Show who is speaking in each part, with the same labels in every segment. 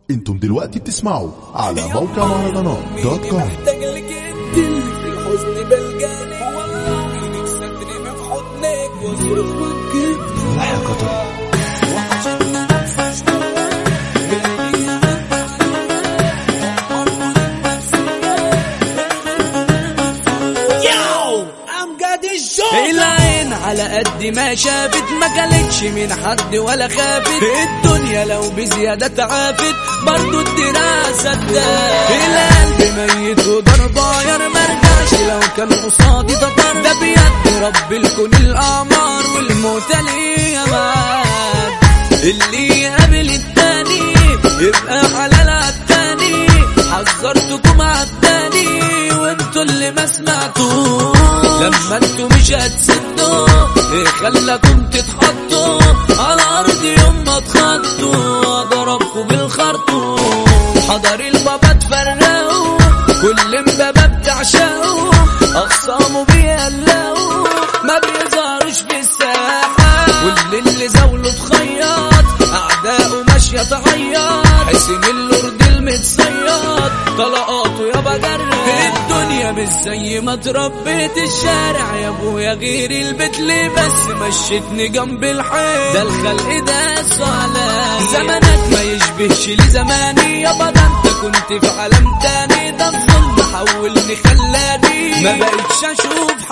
Speaker 1: انتم دلوقتي بتسمعوا على موقع مهرجانات دوت كوم
Speaker 2: محتاج لك انت اللي في الحزن بلجاني والله نفسك ترمي في حضنك واصرخ وتجيب
Speaker 3: يا قطر
Speaker 2: وحشتني نفس امجد الشوق العين على قد ما شافت ما كلتش من حد ولا خافت الدنيا لو بزيادة تعافت برضو الدراسة ادت القلب ميت وضرباير مرجعش لو كان قصادي تطر ده بيد رب الكون الأعمار والموت ليه معاد اللي يقابل التاني يبقى حلال عالتاني حذرتكم عالتاني وانتوا اللي ما سمعتوا لما انتوا مش هتسدوا ايه خلاكم تتحطوا على ارض يوم ما تخطوا ضربكوا بالخرطوم حضر البابا تفرقوا كل امبابة بتعشقوا اخصامه بيقلقوا ما بيظهروش في الساحة واللي اللي زاوله تخيط اعدائه ماشية تعيط حسين اللورد المتصيد طلقاته يابا جرى الدنيا مش زي ما اتربيت الشارع يا ابويا غير البيت ليه بس مشيتني جنب الحيط ده الخلق ده سؤالات زمانك ما يشبهش لزماني يابا ده انت كنت في عالم تاني ده الظلم حولني خلاني ما بقتش اشوف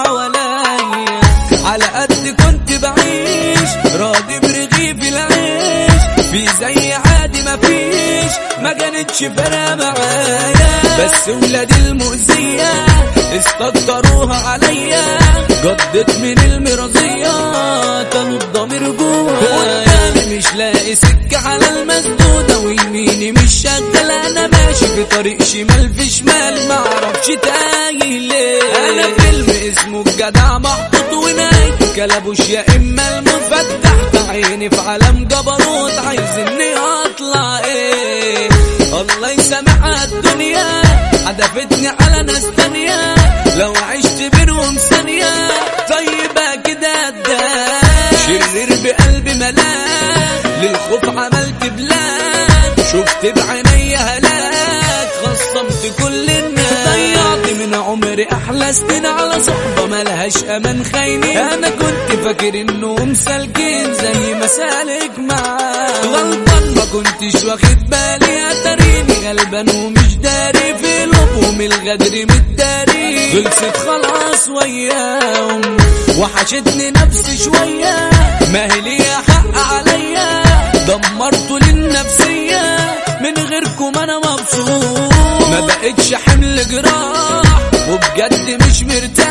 Speaker 2: حواليا على قد كنت بعيش راضي برغيف العيش في زي عادي ما فيش ما كانتش فارقه معايا بس ولاد المؤذية استكتروها عليا جدت من المرضية كانوا الضمير جوايا قدامي مش لاقي سكة على المسدودة ويميني مش شغالة أنا ماشي في طريق شمال في شمال معرفش تايه ليه أنا فيلم اسمه الجدع محطوط ونهايته كلبوش يا إما المفتح في عيني في عالم جبروت عايزني أطلع إيه الله يسامحها الدنيا حدفتني على ناس تانية لو عشت بينهم ثانية طيبة كده الدار شرير بقلبي ملاك للخوف عملت بلاد شفت بعيني هلاك خصمت كل الناس ضيعت من عمري احلى سنين على صحبة ملهاش امان خاينين انا كنت فاكر انهم سالكين زي ما سالك معاه غلطان ما كنتش واخد بالي اتريني غلبان ومش داري في لبهم الغدر متداري خلصت خلاص وياهم وحشتني نفسي شوية ما هي ليا حق عليا دمرتوا للنفسية من غيركم انا مبسوط ما بقتش حمل جراح وبجد مش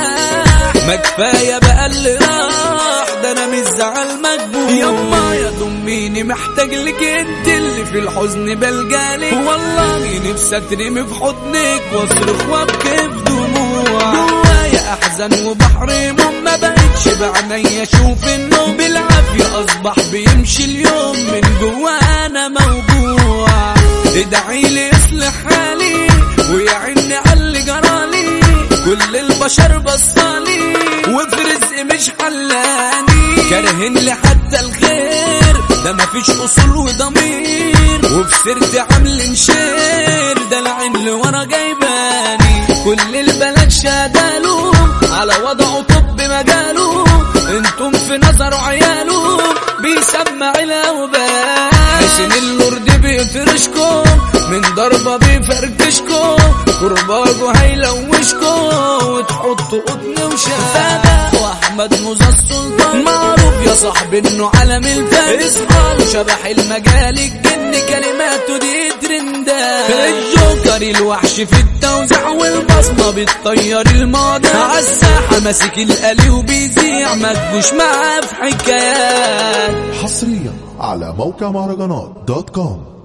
Speaker 2: مرتاح ما كفايه بقى اللي راح ده انا مش زعل مكبوت يما يا ضميني محتاج لك انت اللي في الحزن بلجالك والله نفسي اترمي في حضنك واصرخ وابكي في دموع جوايا احزن وبحر هموم ما بقتش بعينيا اشوف النوم بالعافيه اصبح بيمشي اليوم من جوانا موجوع ادعي لي اصلح حالي ويعني على اللي جرالي كل البشر بصالي وفي رزق مش حلاني كارهن لي حتى الخير ده مفيش اصول وضمير وفي سيرتي عامل شير ده العين اللي ورا جايباني كل البلد شاداله على وضعه طب مجاله انتم في نظره عياله بيسمع الاوبان حسين اللورد بيفرشكم من ضربة بيفركشكم كرباجه هيلوشكم وتحطوا قطن وشفافة واحمد موزة السلطان معروف يا صاحبي انه علم الفن اصحى شبح المجال الجن كلماته دي ترندات الجوكر الوحش في التوزيع والبصمة بتطير الماضي عالساحة ماسك الآلي وبيذيع ما تجوش معاه في حكايات
Speaker 1: حصريا على موقع مهرجانات دوت كوم